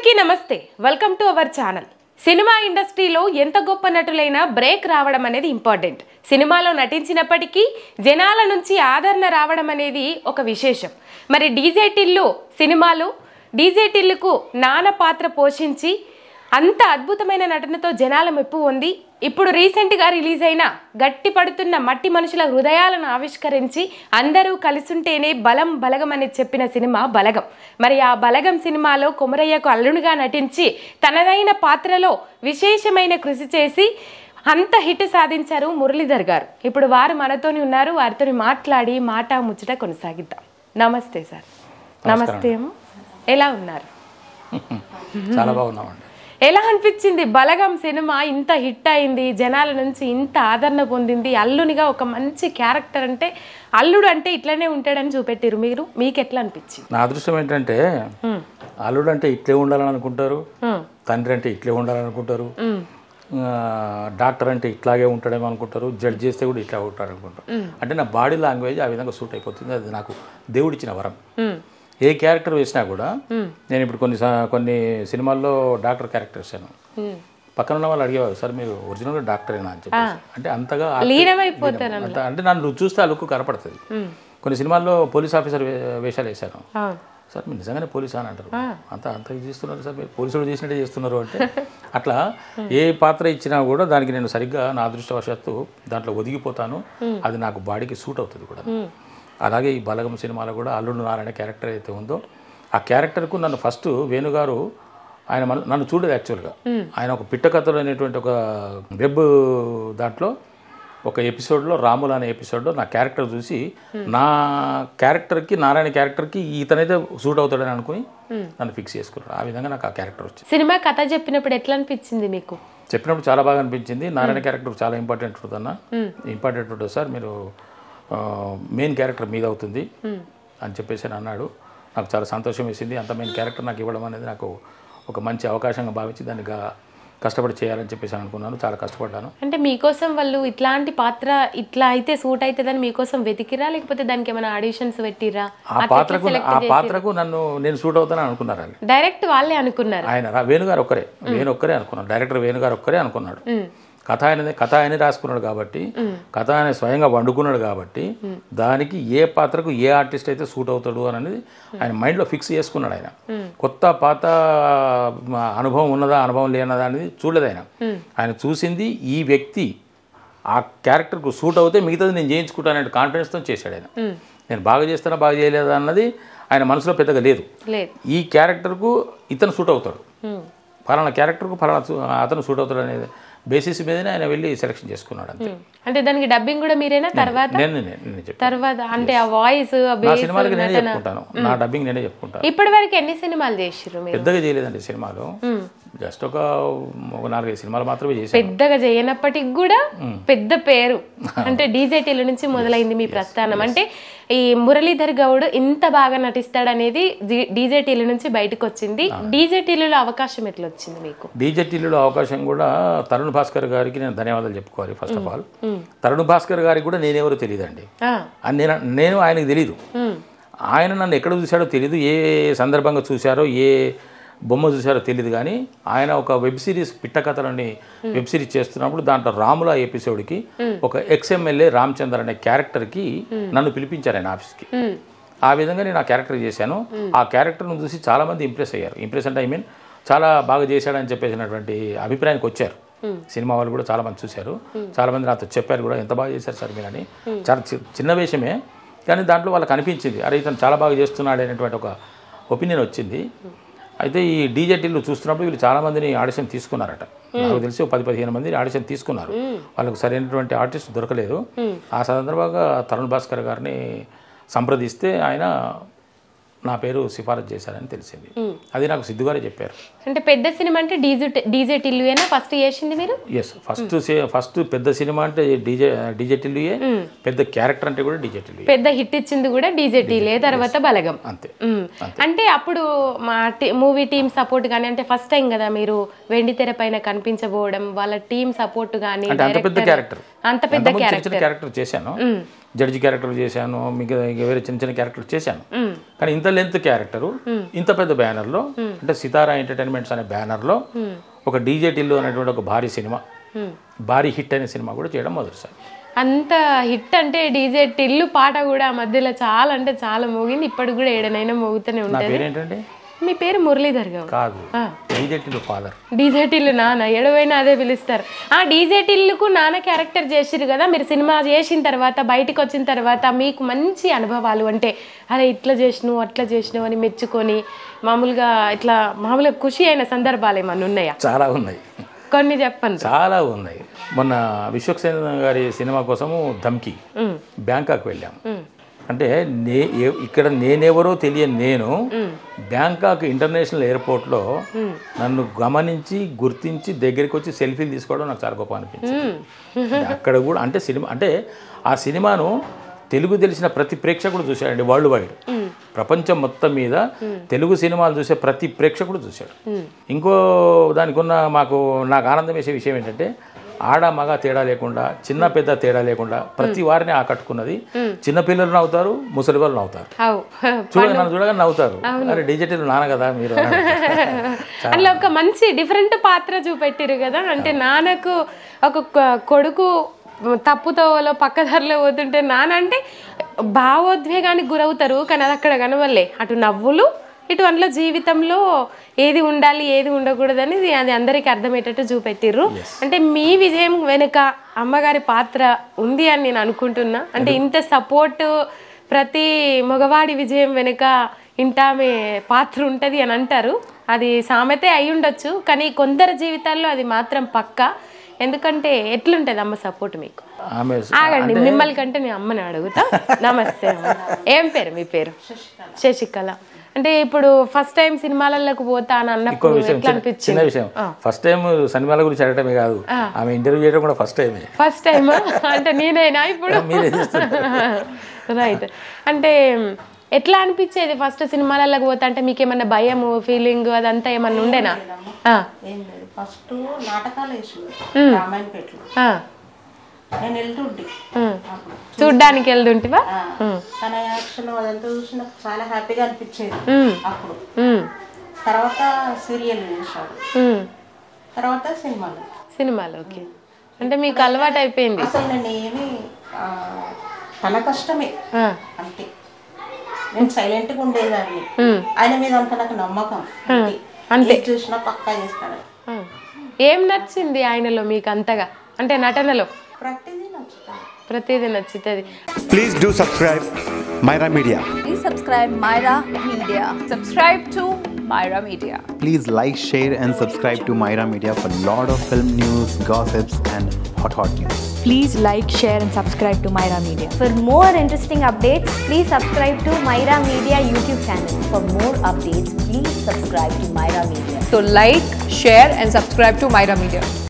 అందరికీ నమస్తే welcome to our channel cinema ఇండస్ట్రీలో ఎంత గొప్ప నటులైనా బ్రేక్ రావడం అనేది ఇంపార్టెంట్ సినిమాలో నటించినప్పటికీ జనాల నుంచి ఆదరణ రావడం అనేది ఒక విశేషం మరి డీజే టిల్లు సినిమాలో డీజే టిల్లుకు నాన్న పాత్ర పోషించి అంత అద్భుతమైన నటనతో జనాల మెప్పు ఉంది ఇప్పుడు రీసెంట్గా రిలీజ్ అయిన గట్టి పడుతున్న మట్టి మనుషుల హృదయాలను ఆవిష్కరించి అందరూ కలిసుంటేనే బలం బలగం అని చెప్పిన సినిమా బలగం మరి ఆ బలగం సినిమాలో కొమరయ్యకు అల్లునిగా నటించి తనదైన పాత్రలో విశేషమైన కృషి చేసి అంత హిట్ సాధించారు మురళీధర్ గారు ఇప్పుడు వారు మనతోని ఉన్నారు వారితో మాట్లాడి మాట ముచ్చట కొనసాగిద్దాం నమస్తే సార్ నమస్తే అమ్మ. ఎలా ఉన్నారు చాలా బాగున్నామండి ఎలా అనిపించింది బలగం సినిమా ఇంత హిట్ అయింది జనాల నుంచి ఇంత ఆదరణ పొందింది అల్లునిగా ఒక మంచి క్యారెక్టర్ అంటే అల్లుడు అంటే ఇట్లనే ఉంటాడని చూపెట్టారు మీరు మీకు ఎట్లా అనిపించింది నా అదృష్టం ఏంటంటే అల్లుడు అంటే ఇట్లే ఉండాలని అనుకుంటారు హ్మ్. తండ్రి అంటే ఇట్లే ఉండాలని అనుకుంటారు హ్మ్. ఆ, డాక్టర్ అంటే ఇట్లాగే ఉంటాడేమో అనుకుంటారు జడ్జ్ చేస్తే కూడా ఇట్లా ఉంటారు అనుకుంటారు అంటే నా బాడీ లాంగ్వేజ్ ఆ విధంగా సూట్ అయిపోతుంది అది నాకు దేవుడిచ్చిన వరం హ్మ్. ఏ క్యారెక్టర్ వేసినా కూడా నేను ఇప్పుడు కొన్ని సా- కొన్ని సినిమాల్లో డాక్టర్ క్యారెక్టర్ వేసాను హ్మ్. పక్కన ఉన్న వాళ్ళు అడిగేవారు సార్ మీరు ఒరిజినల్గా డాక్టరేనా అని చెప్పి అంటే అంతగా ఆ- లీనమైపోతారు అంత అంటే నన్ను చూస్తే ఆ లుక్ కనపడుతుంది కొన్ని సినిమాల్లో పోలీస్ ఆఫీసర్ వే- వేషాలు వేశాను అవును. సార్ మీరు నిజంగానే పోలీస్ అని అంటారు అంత అంత ఇది చేస్తున్నారు సార్ మీరు పోలీసులు చేసినట్టే చేస్తున్నారు అంటే అట్లా ఏ పాత్ర ఇచ్చినా కూడా దానికి నేను సరిగ్గా నా అదృష్టవశాత్తు దాంట్లో ఒదిగిపోతాను అది నాకు బాడీకి సూట్ అవుతుంది కూడా అలాగే ఈ బలగం సినిమాలో కూడా అల్లుడు నారాయణ క్యారెక్టర్ అయితే ఉందో ఆ క్యారెక్టర్కు నన్ను ఫస్ట్ వేణుగారు ఆయన మన- నన్ను చూడదు యాక్చువల్గా ఆయన ఒక పిట్టకథలు అనేటువంటి ఒక వెబ్ దాంట్లో ఒక ఎపిసోడ్లో రాములు అనే ఎపిసోడ్లో నా క్యారెక్టర్ చూసి నా క్యారెక్టర్కి నారాయణ క్యారెక్టర్కి ఇతనైతే సూట్ అవుతాడని అనుకుని నన్ను ఫిక్స్ చేసుకున్నాడు ఆ విధంగా నాకు ఆ క్యారెక్టర్ వచ్చింది సినిమా కథ చెప్పినప్పుడు ఎట్లా అనిపించింది మీకు చెప్పినప్పుడు చాలా బాగా అనిపించింది నారాయణ క్యారెక్టర్ చాలా ఇంపార్టెంట్ ఉంటుందన్న ఇంపార్టెంట్ ఉంటుంది సార్ మీరు మెయిన్ క్యారెక్టర్ మీద అవుతుంది అని చెప్పేసి అని అన్నాడు నాకు చాలా సంతోషం వేసింది అంత మెయిన్ క్యారెక్టర్ నాకు ఇవ్వడం అనేది నాకు ఒక మంచి అవకాశంగా భావించి దాన్ని గా- కష్టపడి చేయాలని చెప్పేసి అనుకున్నాను చాలా కష్టపడ్డాను అంటే మీకోసం వాళ్ళు ఇట్లాంటి పాత్ర ఇట్లా అయితే సూట్ అవుతుందని మీకోసం వెతికిరా లేకపోతే దానికి ఏమైనా ఆడిషన్స్ పెట్టిరా ఆ పాత్రకు ఆ పాత్రకు నన్ను నేను సూట్ అవుతానని అనుకున్నారు వాళ్ళు డైరెక్ట్ వాళ్ళే అనుకున్నారు ఆయన రా- వేణుగారు ఒక్కరే వేణు ఒక్కరే అనుకున్నాడు డైరెక్టర్ వేణుగారు ఒక్కరే అనుకున్నాడు కథ ఆయనదే కథ ఆయనే రాసుకున్నాడు కాబట్టి కథ ఆయన స్వయంగా వండుకున్నాడు కాబట్టి దానికి ఏ పాత్రకు ఏ ఆర్టిస్ట్ అయితే సూట్ అవుతాడు అని అనేది ఆయన మైండ్లో ఫిక్స్ చేసుకున్నాడు ఆయన కొత్త పాత మ, అనుభవం ఉన్నదా అనుభవం లేనదా అనేది చూడలేదు ఆయన ఆయన చూసింది ఈ వ్యక్తి ఆ క్యారెక్టర్కు సూట్ అవుతే మిగతాది నేను చేయించుకుంటాననే కాన్ఫిడెన్స్తో చేశాడు ఆయన నేను బాగా చేస్తానా బాగా చేయలేదా అన్నది ఆయన మనసులో పెద్దగా లేదు లేదు ఈ క్యారెక్టర్కు ఇతను సూట్ అవుతాడు హ్మ్. ఫలానా క్యారెక్టర్కు ఫలానా సూ- అతను సూట్ అవుతాడు అనేది బేసిస్ మీదనే ఆయన వెళ్ళి సెలెక్షన్ చేసుకున్నాడు అంతే అంటే దానికి డబ్బింగ్ కూడా మీరేనా తర్వాత నేను నేను నేను చెప్పాను తర్వాత అంటే ఆ వాయిస్ ఆ నా బేస్ సినిమాలకి నేనే చెప్పుకుంటాను నా డబ్బింగ్ నేనే చెప్పుకుంటాను ఇప్పటి వరకు ఎన్ని సినిమాలు చేసిర్రు మీరు పెద్దగా చేయలేదండి సినిమాలు జస్ట్ ఒక ఒక నాలుగైదు సినిమాలు మాత్రమే చేశాను పెద్దగా చేయనప్పటికి కూడా పెద్ద పేరు అంటే డీజేటీల నుంచి మొదలైంది మీ ప్రస్థానం అంటే ఈ మురళీధర్ గౌడ్ ఇంత బాగా నటిస్తాడనేది డీజేటీల నుంచి బయటకు వచ్చింది డీజేటీలలో అవకాశం ఎట్లా వచ్చింది మీకు డీజే టీవీలో అవకాశం కూడా తరుణ్ భాస్కర్ గారికి నేను ధన్యవాదాలు చెప్పుకోవాలి first of all Tarun Bhaskar గారికి కూడా నేనెవరో తెలియదండి ఆ, అని నేను నేను ఆయనకు తెలీదు ఉమ్, ఆయన నన్ను ఎక్కడ చూశాడో తెలియదు ఏ సందర్భంగా చూశారో ఏ బొమ్మ చూశారో తెలియదు కానీ ఆయన ఒక వెబ్ సిరీస్ పిట్టకథలని వెబ్ సిరీస్ చేస్తున్నప్పుడు దాంట్లో రాముల ఎపిసోడ్కి ఒక ఎక్స్ఎమ్మెల్యే రామచంద్ర అనే క్యారెక్టర్కి నన్ను పిలిపించారు ఆయన ఆఫీస్కి ఉమ్, ఆ విధంగా నేను ఆ క్యారెక్టర్ చేశాను ఆ క్యారెక్టర్ను చూసి చాలామంది ఇంప్రెస్ అయ్యారు ఇంప్రెస్ అంటే ఐ మీన్ చాలా బాగా చేశాడని చెప్పేసినటువంటి అభిప్రాయానికి వచ్చారు సినిమా వాళ్ళు కూడా చాలా మంది చూశారు చాలా మంది నాతో చెప్పారు కూడా ఎంత బాగా చేశారు సార్ మీరు అని చాలా చి- చిన్న వేషమే కానీ దాంట్లో వాళ్ళకి అనిపించింది అరే ఇతను చాలా బాగా చేస్తున్నాడు అనేటువంటి ఒక ఒపీనియన్ వచ్చింది అయితే ఈ డీజేటీలు చూస్తున్నప్పుడు వీళ్ళు చాలా మందిని ఆడిషన్ తీసుకున్నారట నాకు తెలిసి ఒక పది పదిహేను మంది ఆడిషన్ తీసుకున్నారు వాళ్ళకు సరైనటువంటి ఆర్టిస్ట్ దొరకలేదు ఆ సందర్భంగా తరుణ్ భాస్కర్ గారిని సంప్రదిస్తే ఆయన నా పేరు సిఫారసు చేశారని తెలిసింది అది నాకు సిద్ధు గారే చెప్పారు అంటే పెద్ద సినిమా అంటే డీజే డీజే టిల్లుయేనా ఫస్ట్ చేసింది మీరు ఎస్ ఫస్ట్ ఫస్ట్ పెద్ద సినిమా అంటే డీజే డీజే టిల్లుయే పెద్ద క్యారెక్టర్ అంటే కూడా డీజే టిల్లుయే పెద్ద హిట్ ఇచ్చింది కూడా డీజే టీలే తర్వాత బలగం అంతే మ్మ్. అంటే అప్పుడు మా మూవీ టీమ్ సపోర్ట్ కానీ అంటే ఫస్ట్ టైం కదా మీరు వెండి తెర పైన కనిపించబోవడం వాళ్ళ టీం సపోర్ట్ కానీ అంటే అంత పెద్ద క్యారెక్టర్ అంత పెద్ద చిన్న చిన్న క్యారెక్టర్ చేశాను జడ్జి క్యారెక్టర్ చేశాను మిగతా ఇంకా వేరే చిన్న చిన్న క్యారెక్టర్ చేశాను కానీ ఇంత లెంత్ క్యారెక్టరు ఇంత పెద్ద బ్యానర్లో అంటే సితారా ఎంటర్టైన్మెంట్స్ అనే బ్యానర్లో ఒక డీజే టిల్లు అనేటువంటి ఒక భారీ సినిమా భారీ హిట్ అనే సినిమా కూడా చేయడం మొదటిసారి అంత హిట్ అంటే డీజే టిల్లు పాట కూడా ఆ మధ్యలో చాలా అంటే చాలా మోగింది ఇప్పటికి కూడా ఏడనైనా మోగుతూనే నా ఉంటుంది పేరేంటండి మీ పేరు మురళీధర్ గారు కాదు DJ Tillu father DJ Tillu నాన్న ఎడవైనా అదే పిలుస్తారు ఆ డీజే టిల్లుకు నాన్న క్యారెక్టర్ చేసిరు కదా మీరు సినిమా చేసిన తర్వాత బయటకు వచ్చిన తర్వాత మీకు మంచి అనుభవాలు అంటే అరే ఇట్లా చేసినావు అట్లా చేసినావు అని మెచ్చుకొని మామూలుగా ఇట్లా మామూలుగా ఖుషి అయిన సందర్భాలు ఏమన్నా ఉన్నాయా చాలా ఉన్నాయి కొన్ని చెప్పండి చాలా ఉన్నాయి మొన్న విశ్వక్సేన గారి సినిమా కోసము ధమ్కి బ్యాంకాక్ వెళ్ళాం అంటే నే ఏ- ఇక్కడ నేనెవరో తెలియని నేను బ్యాంకాక్ ఇంటర్నేషనల్ ఎయిర్పోర్ట్లో నన్ను గమనించి గుర్తించి దగ్గరికి వచ్చి సెల్ఫీలు తీసుకోవడం నాకు చాలా గొప్ప అనిపించింది అక్కడ కూడా అంటే సినిమా అంటే ఆ సినిమాను తెలుగు తెలిసిన ప్రతి ప్రేక్షకుడు చూశాడండి వరల్డ్ వైడ్ ప్రపంచం మొత్తం మీద తెలుగు సినిమాలు చూసే ప్రతి ప్రేక్షకుడు చూశాడు ఇంకో దానికి ఉన్న మాకు నాకు ఆనందం వేసే విషయం ఏంటంటే ఆడ మగ తేడా లేకుండా చిన్న పెద్ద తేడా లేకుండా ప్రతి వారిని ఆకట్టుకున్నది చిన్న పిల్లలు నవ్వుతారు ముసలి వాళ్ళు నవ్వుతారు అవు చూడగా నన్ను చూడగా నవ్వుతారు అరే డిజిటల్ నాన్న కదా మీరు అందులో ఒక మంచి డిఫరెంట్ పాత్ర చూపెట్టిరు కదా అంటే నాన్నకు ఒక కొ- కొడుకు తప్పుతోవలో పక్కదారిలో పోతుంటే నాన్న అంటే భావోద్వేగానికి గురవుతారు కానీ అది అక్కడ కనవల్లే అటు నవ్వులు ఇటు అందులో జీవితంలో ఏది ఉండాలి ఏది ఉండకూడదని ఇది- అది అందరికీ అర్థమయ్యేటట్టు చూపెట్టిర్రు అంటే మీ విజయం వెనుక అమ్మగారి పాత్ర ఉంది అని నేను అనుకుంటున్నా అంటే ఇంత సపోర్ట్ ప్రతి మగవాడి విజయం వెనుక ఇంట ఆమె పాత్ర ఉంటుంది అని అంటారు అది సామెతే అయి ఉండొచ్చు కానీ కొందరి జీవితాల్లో అది మాత్రం పక్క ఎందుకంటే ఎట్లుంటుంది అమ్మ సపోర్ట్ మీకు ఆమె ఆగండి మిమ్మల్ని కంటే నేను అమ్మని అడుగుతా నమస్తే అమ్మ. ఏం పేరు మీ పేరు శశికళ అంటే ఇప్పుడు ఫస్ట్ టైం సినిమాలకు పోతా అని ఇంకో అన్నప్పుడు విషయం ఎట్లా చిన్న- చిన్న అనిపించింది విషయం ఫస్ట్ టైం సినిమాల గురించి అడగటమే కాదు ఆమె ఇంటర్వ్యూ చేయడం కూడా ఫస్ట్ టైమే ఫస్ట్ టైం అంటే నేనేనా ఇప్పుడు మీరే చేస్తారు రైట్ అంటే ఎట్లా అనిపించేది ఫస్ట్ సినిమాలకు పోతా అంటే మీకు ఏమన్నా భయం ఫీలింగ్ అదంతా ఏమన్నా ఉండేనా ఆ, ఏం లేదు ఫస్ట్ నాటకాలు వేసింది రామాయణపేటలో ఆ, నేను వెళ్తుంటే ఉమ్. అప్పుడు చూడ్డానికి వెళ్తుంటివా ఆ, తన యాక్షన్ అదంతా చూసి నాకు చాలా హ్యాపీగా అనిపించేది ఉమ్, అప్పుడు ఉమ్, తర్వాత సీరియల్ చేశాడు ఉమ్. తర్వాత సినిమాలు సినిమాలోకి అంటే మీకు అలవాటు అయిపోయింది అసలు నేను ఏమి ఆ, తన కష్టమే ఆ, అంతే నేను సైలెంట్గా ఉండేదాన్ని ఉమ్, ఆయన మీద అంత నాకు నమ్మకం అంతే అంతే. ఏది చూసినా పక్కా చేస్తాడు ఆ. ఏం నచ్చింది ఆయనలో మీకు అంతగా అంటే నటనలో ప్రతిదీ నచ్చుతాడు ప్రతిదీ నచ్చుతుంది Please do subscribe Myra Media. Please subscribe Myra Media. Subscribe to Myra Media. Please like, share, and subscribe to Myra Media for lot of film news, gossips, and hot hot news. Please like, share, and subscribe to Myra Media. For more interesting updates, please subscribe to Myra Media YouTube channel. For more updates, please subscribe to Myra Media. So like, share and subscribe to Myra Media.